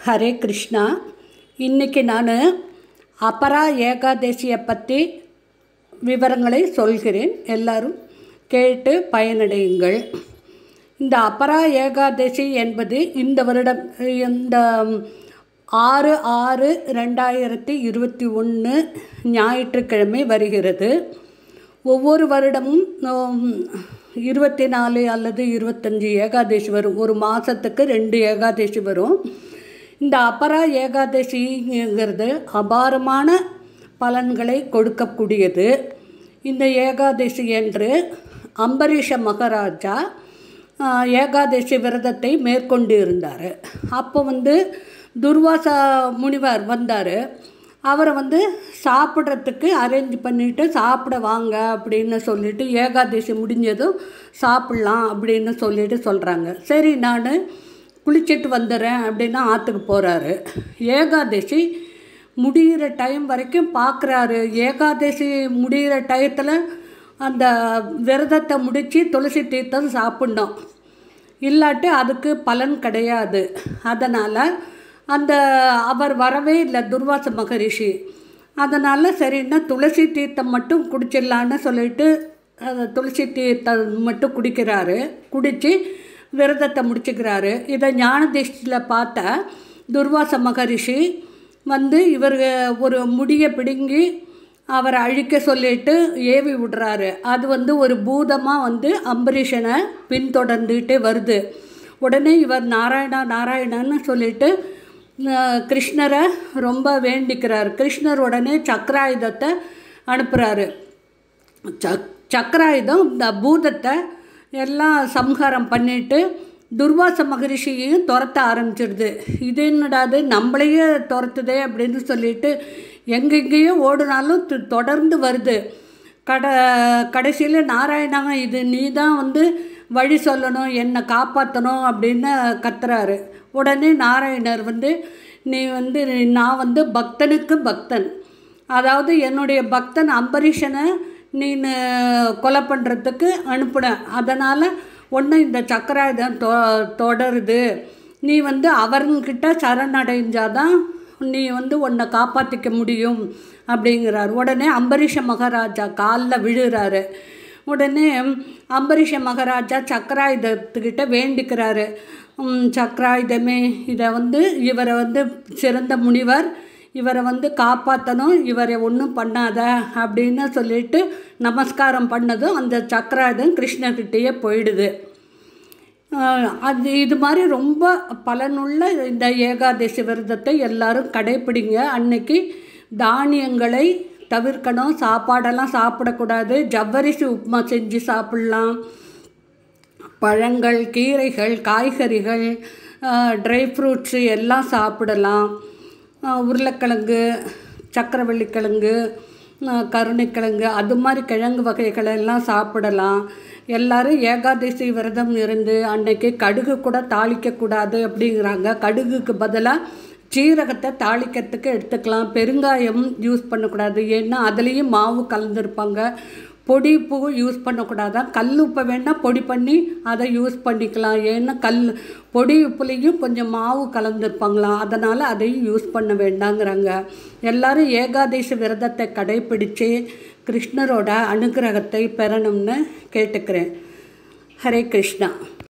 ஹரே கிருஷ்ணா இன்றைக்கி நான் அபரா ஏகாதசியை பற்றி விவரங்களை சொல்கிறேன் எல்லாரும் கேட்டு பயனடையுங்கள் இந்த அபரா ஏகாதசி என்பது இந்த வருடம் இந்த ஆறு ஆறு ரெண்டாயிரத்தி இருபத்தி ஒன்று ஞாயிற்றுக்கிழமை வருகிறது ஒவ்வொரு வருடமும் இருபத்தி நாலு அல்லது இருபத்தஞ்சி ஏகாதசி வரும் ஒரு மாதத்துக்கு ரெண்டு ஏகாதசி வரும் இந்த அபரா ஏகாதசிங்கிறது அபாரமான பலன்களை கொடுக்கக்கூடியது இந்த ஏகாதசி என்று அம்பரீஷ மகாராஜா ஏகாதசி விரதத்தை மேற்கொண்டு இருந்தார் அப்போ வந்து துர்வாசா முனிவர் வந்தார் அவரை வந்து சாப்பிட்றதுக்கு அரேஞ்ச் பண்ணிவிட்டு சாப்பிட வாங்க அப்படின்னு சொல்லிட்டு ஏகாதசி முடிஞ்சதும் சாப்பிட்லாம் அப்படின்னு சொல்லிட்டு சொல்கிறாங்க சரி நான் குளிச்சுட்டு வந்துடுறேன் அப்படின்னு ஆற்றுக்கு போகிறாரு ஏகாதசி முடிகிற டைம் வரைக்கும் பார்க்குறாரு ஏகாதசி முடிகிற டயத்தில் அந்த விரதத்தை முடித்து துளசி தீர்த்தம் சாப்பிட்ணும் இல்லாட்டி அதுக்கு பலன் கிடையாது அதனால் அந்த அவர் வரவே இல்லை துர்வாச மகரிஷி அதனால் சரின்னா துளசி தீர்த்தம் மட்டும் குடிச்சிடலான்னு சொல்லிட்டு துளசி தீர்த்தம் மட்டும் குடிக்கிறாரு குடித்து விரதத்தை முடிச்சுக்கிறாரு இதை ஞான திருஷ்டியில் பார்த்த துர்வாச மகரிஷி வந்து இவர் ஒரு முடியை பிடுங்கி அவரை அழிக்க சொல்லிட்டு ஏவி விடுறாரு அது வந்து ஒரு பூதமாக வந்து அம்பரீஷனை பின்தொடர்ந்துகிட்டே வருது உடனே இவர் நாராயணா நாராயணன்னு சொல்லிட்டு கிருஷ்ணரை ரொம்ப வேண்டிக்கிறார் கிருஷ்ணர் உடனே சக்கராயுதத்தை அனுப்புகிறாரு சக் சக்கராயுதம் இந்த பூதத்தை எல்லாம் சம்ஹாரம் பண்ணிவிட்டு துர்வாச மகரிஷியையும் துரத்த ஆரம்பிச்சிடுது இது என்னடாது நம்மளையே துரத்துதே அப்படின்னு சொல்லிட்டு எங்கெங்கேயோ ஓடினாலும் தொடர்ந்து வருது கட கடைசியில் நாராயணா இது நீ தான் வந்து வழி சொல்லணும் என்னை காப்பாற்றணும் அப்படின்னு கத்துறாரு உடனே நாராயணர் வந்து நீ வந்து நான் வந்து பக்தனுக்கு பக்தன் அதாவது என்னுடைய பக்தன் அம்பரீஷனை நீ கொலை பண்ணுறதுக்கு அனுப்புனேன் அதனால் ஒன்று இந்த சக்கராயுதம் தொ தொடருது நீ வந்து அவர்கிட்ட சரணடைஞ்சாதான் நீ வந்து உன்னை காப்பாற்றிக்க முடியும் அப்படிங்கிறார் உடனே அம்பரீஷ மகாராஜா காலில் விழுறாரு உடனே அம்பரீஷ மகாராஜா சக்கராயுதத்துக்கிட்ட வேண்டிக்கிறாரு சக்கராயுதமே இதை வந்து இவரை வந்து சிறந்த முனிவர் இவரை வந்து காப்பாற்றணும் இவரை ஒன்றும் பண்ணாத அப்படின்னு சொல்லிட்டு நமஸ்காரம் பண்ணதும் அந்த சக்கராயுதம் கிருஷ்ணர்கிட்டேயே போயிடுது அது இது மாதிரி ரொம்ப பலனுள்ள இந்த ஏகாதசி விரதத்தை எல்லாரும் கடைப்பிடிங்க அன்னைக்கு தானியங்களை தவிர்க்கணும் சாப்பாடெல்லாம் சாப்பிடக்கூடாது ஜவ்வரிசி உப்புமா செஞ்சு சாப்பிட்லாம் பழங்கள் கீரைகள் காய்கறிகள் ட்ரை ஃப்ரூட்ஸு எல்லாம் சாப்பிடலாம் உருளைக்கிழங்கு சக்கரவள்ளிக்கிழங்கு கருணைக்கிழங்கு அது மாதிரி கிழங்கு வகைகளை எல்லாம் சாப்பிடலாம் எல்லோரும் ஏகாதசி விரதம் இருந்து அன்னைக்கு கடுகு கூட தாளிக்கக்கூடாது அப்படிங்கிறாங்க கடுகுக்கு பதிலாக சீரகத்தை தாளிக்கிறதுக்கு எடுத்துக்கலாம் பெருங்காயம் யூஸ் பண்ணக்கூடாது ஏன்னா அதுலேயும் மாவு கலந்துருப்பாங்க பொடி பூ யூஸ் பண்ணக்கூடாதான் கல் உப்பை வேணால் பொடி பண்ணி அதை யூஸ் பண்ணிக்கலாம் ஏன்னா கல் பொடி உப்புலேயும் கொஞ்சம் மாவு கலந்துருப்பாங்களாம் அதனால் அதையும் யூஸ் பண்ண வேண்டாங்கிறாங்க எல்லோரும் ஏகாதசி விரதத்தை கடைப்பிடித்து கிருஷ்ணரோட அனுகிரகத்தை பெறணும்னு கேட்டுக்கிறேன் ஹரே கிருஷ்ணா